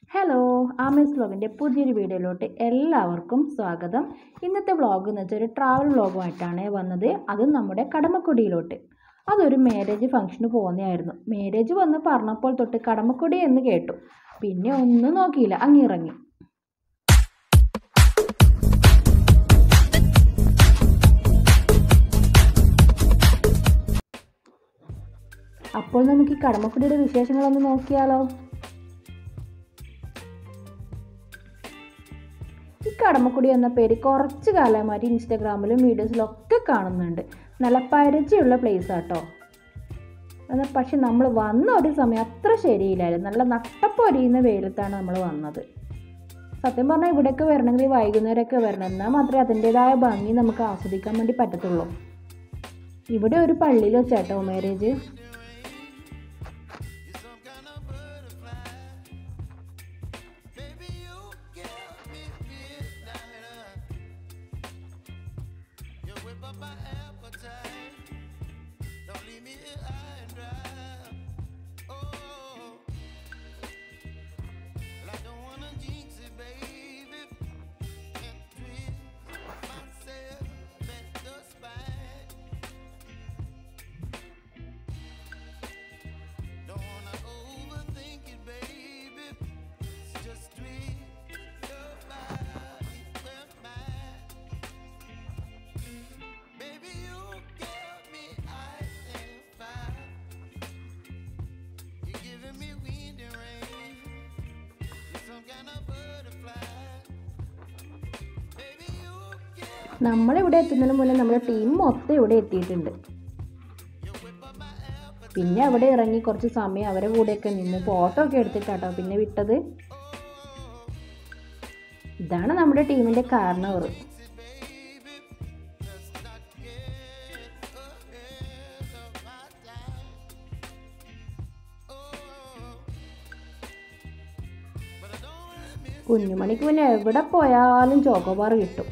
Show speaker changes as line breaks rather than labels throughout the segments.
Hello ആമേസ് വ്ളോഗിൻ്റെ പുതിയൊരു വീഡിയോയിലോട്ട് എല്ലാവർക്കും സ്വാഗതം ഇന്നത്തെ വ്ളോഗ് എന്ന് വെച്ചാൽ ഒരു ട്രാവൽ വ്ളോഗുമായിട്ടാണ് വന്നത് അതും നമ്മുടെ കടമക്കുടിയിലോട്ട് അതൊരു മാരേജ് ഫംഗ്ഷന് പോകുന്നതായിരുന്നു മാരേജ് വന്ന് പറഞ്ഞപ്പോൾ തൊട്ട് കടമക്കുടി എന്ന് കേട്ടു പിന്നെ ഒന്നും നോക്കിയില്ല അങ്ങിറങ്ങി അപ്പോൾ നമുക്ക് ഈ കടമക്കുടിയുടെ വിശേഷങ്ങളൊന്ന് നോക്കിയാലോ ഈ കടമക്കുടി എന്ന പേര് കുറച്ച് കാലമായിട്ട് ഇൻസ്റ്റാഗ്രാമിലും വീഡിയോസിലൊക്കെ കാണുന്നുണ്ട് നല്ല പരിചയമുള്ള പ്ലേസ് ആട്ടോ എന്നാൽ പക്ഷെ നമ്മൾ വന്ന ഒരു സമയം അത്ര ശരിയില്ലായിരുന്നു നല്ല നട്ടപ്പൊരിയുന്ന വെയിലത്താണ് നമ്മൾ വന്നത് സത്യം പറഞ്ഞാൽ ഇവിടെയൊക്കെ വരണമെങ്കിൽ വൈകുന്നേരമൊക്കെ വരണം എന്നാൽ മാത്രമേ അതിൻ്റെതായ ഭംഗി നമുക്ക് ആസ്വദിക്കാൻ വേണ്ടി പറ്റത്തുള്ളൂ ഇവിടെ ഒരു പള്ളിയിൽ വെച്ചാട്ടോ മാരേജ് നമ്മളിവിടെ എത്തുന്നതിന് മുന്നേ നമ്മുടെ ടീം മൊത്തം ഇവിടെ എത്തിയിട്ടുണ്ട് പിന്നെ അവിടെ ഇറങ്ങി കുറച്ച് സമയം അവരെ കൂടെയൊക്കെ നിന്ന് ഫോട്ടോ ഒക്കെ എടുത്തിട്ടാട്ടോ പിന്നെ വിട്ടത് ഇതാണ് നമ്മുടെ ടീമിന്റെ കാരണവർ കുഞ്ഞുമണിക്ക് പിന്നെ എവിടെ പോയാലും ചോക്കോബാർ കിട്ടും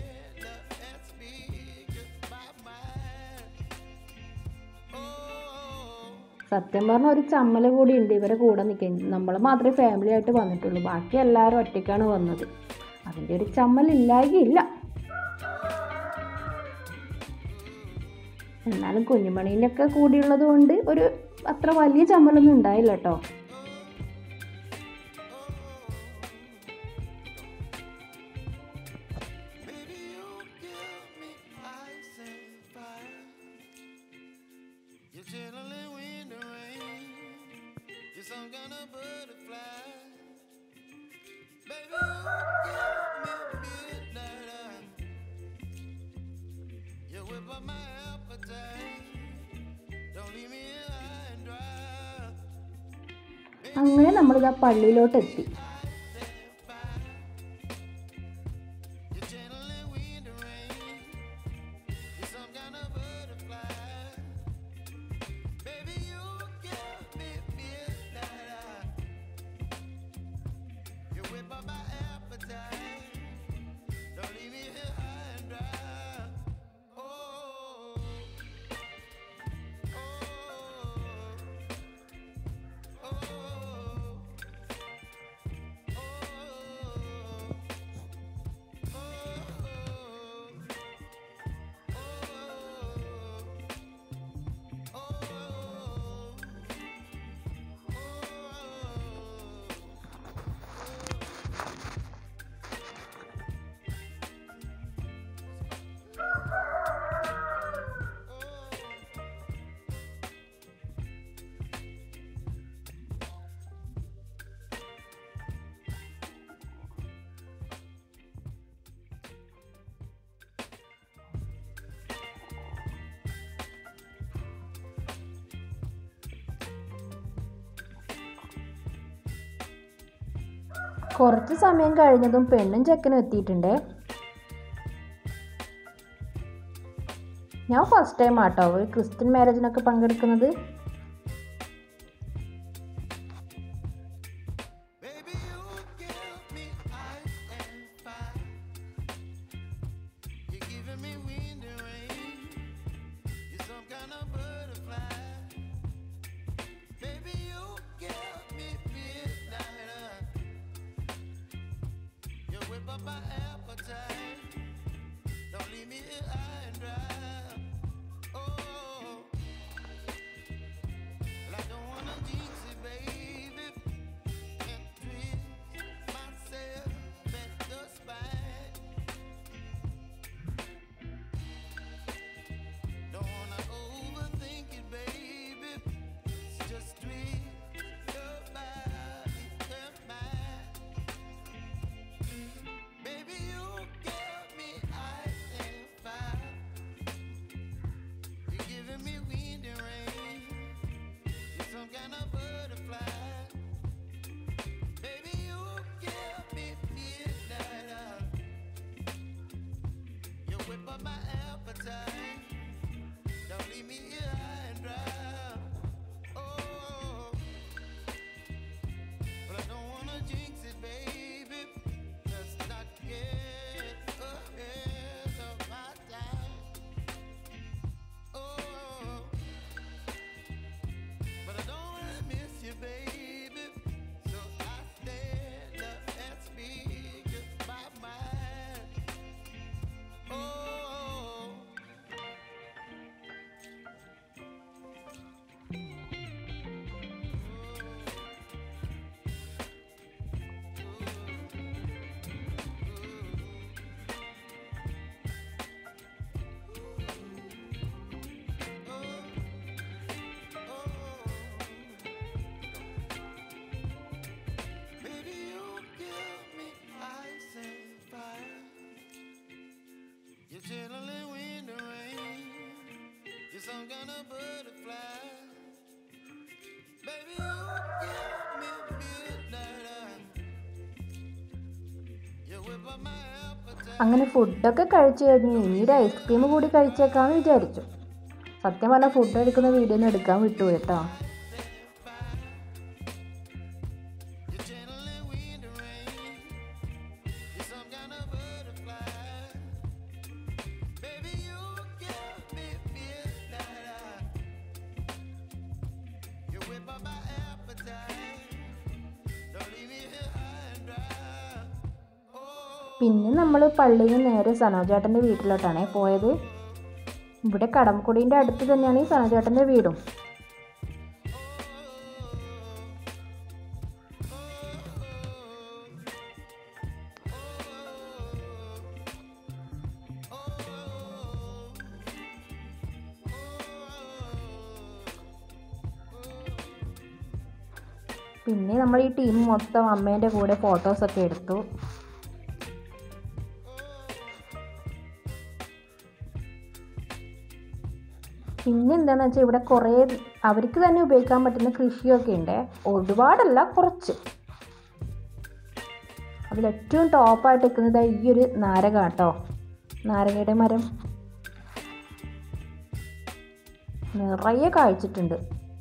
സത്യം പറഞ്ഞ ഒരു ചമ്മൽ കൂടി ഉണ്ട് ഇവരെ കൂടെ നിൽക്കാൻ നമ്മൾ മാത്രമേ ഫാമിലി ആയിട്ട് വന്നിട്ടുള്ളൂ ബാക്കി എല്ലാവരും ഒറ്റയ്ക്കാണ് വന്നത് അതിൻ്റെ ഒരു ചമ്മൽ ഇല്ലായികയില്ല എന്നാലും കുഞ്ഞുമണീൻ്റെ ഒക്കെ കൂടിയുള്ളത് കൊണ്ട് ഒരു അത്ര വലിയ ചമ്മലൊന്നും ഉണ്ടായില്ല കേട്ടോ
some kind of butterfly. Baby, you give me midnight. You whip up my appetite. Don't leave me here high and dry.
അങ്ങനെ നമ്മളിത് ആ പള്ളിയിലോട്ട് എത്തി
You're channeling wind and rain. You're some kind of butterfly. Baby, you give me midnight. You whip up my appetite. Don't leave me here high and dry. Oh, oh, oh,
കുറച്ച് സമയം കഴിഞ്ഞതും പെണ്ണും ചെക്കനും എത്തിയിട്ടുണ്ടേ ഞാൻ ഫസ്റ്റ് ടൈം ആട്ടോ ഒരു Christian മാരേജിനൊക്കെ പങ്കെടുക്കുന്നത്
Baby, you give me ice and fire. You're giving me wind and rain. You're some kind of butterfly. Baby, you give me midnight. some kind of butterfly. Baby, you give me midnight. You whip up my appetite.
അങ്ങനെ ഫുഡൊക്കെ കഴിച്ചു കഴിഞ്ഞ് ഇനി ഒരു ice cream കൂടി കഴിച്ചേക്കാമെന്ന് വിചാരിച്ചു സത്യം പറഞ്ഞാൽ ഫുഡ് കഴിക്കുന്ന വീഡിയോ ഒന്നും എടുക്കാൻ വിട്ടുപോയി കേട്ടോ
You're channeling wind and rain. You're some kind of butterfly. Baby, you give me midnight. You whip up my appetite. Don't leave me here high and dry. Oh,
പിന്നെ നമ്മൾ പള്ളിയിൽ നിന്ന് നേരെ സനോജേട്ടൻ്റെ വീട്ടിലോട്ടാണ് പോയത് ഇവിടെ കടമക്കുടീൻ്റെ അടുത്ത് തന്നെയാണ് ഈ സനോജേട്ടൻ്റെ വീടും പിന്നെ നമ്മൾ ഈ ടീം മൊത്തം അമ്മേൻ്റെ കൂടെ ഫോട്ടോസൊക്കെ എടുത്തു പിന്നെ എന്താണെന്ന് വെച്ചാൽ ഇവിടെ കുറേ അവർക്ക് തന്നെ ഉപയോഗിക്കാൻ പറ്റുന്ന കൃഷിയൊക്കെ ഉണ്ട് ഒരുപാടല്ല കുറച്ച് അതിലേറ്റവും ടോപ്പായിട്ട് നിൽക്കുന്നത് ഈ ഒരു നാരക കേട്ടോ നാരങ്ങയുടെ മരം നിറയെ കായ്ച്ചിട്ടുണ്ട്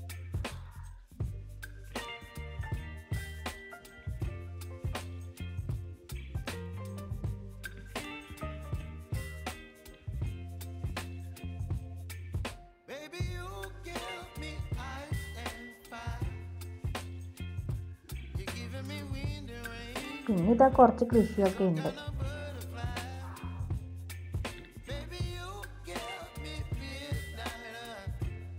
baby, you give me ice and fire. You're giving me wind and rain.
പിന്നെ ഇതാ കുറച്ച് കൃഷിയൊക്കെ ഉണ്ട്
a butterfly. Baby, you give me midnight.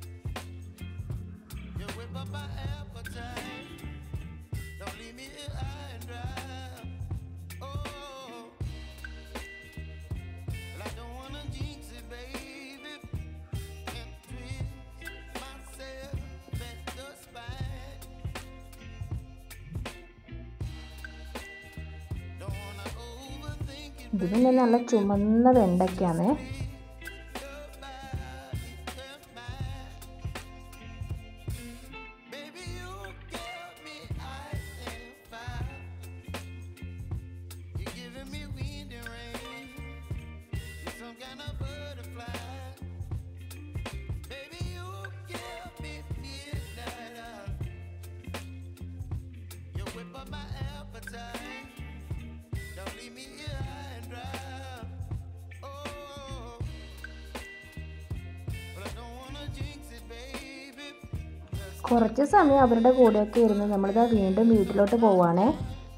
You whip up my appetite. Don't leave me here high and dry. Oh, well, I don't wanna jinx it, baby. And twist myself at the spine. Don't wanna overthink it.
ഇത് പിന്നെ നല്ല ചുമന്ന വെണ്ടയ്ക്കാണ്
Baby, you give me ice and fire. You're giving me wind and rain. You're some kind of butterfly. Baby, you give me midnight. You whip up my appetite. Don't leave me here high and dry. Oh, but I don't wanna jinx it, baby. Just
കുറച്ച് സമയം അവരുടെ കൂടെയൊക്കെ ഇരുന്ന് നമ്മളിതാ വീണ്ടും വീട്ടിലോട്ട് പോവാണേ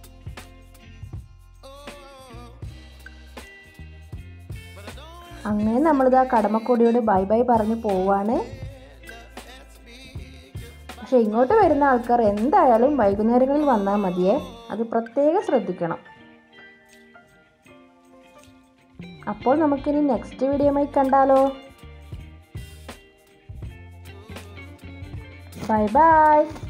അങ്ങനെ നമ്മളിതാ കടമക്കൊടിയോട് ബൈ ബൈ പറഞ്ഞ് പോവാണ് പക്ഷെ ഇങ്ങോട്ട് വരുന്ന ആൾക്കാർ എന്തായാലും വൈകുന്നേരങ്ങളിൽ വന്നാൽ മതിയേ അത് പ്രത്യേകം ശ്രദ്ധിക്കണം അപ്പോൾ നമുക്കിനി നെക്സ്റ്റ് വീഡിയോയുമായി കണ്ടാലോ ബൈ ബൈ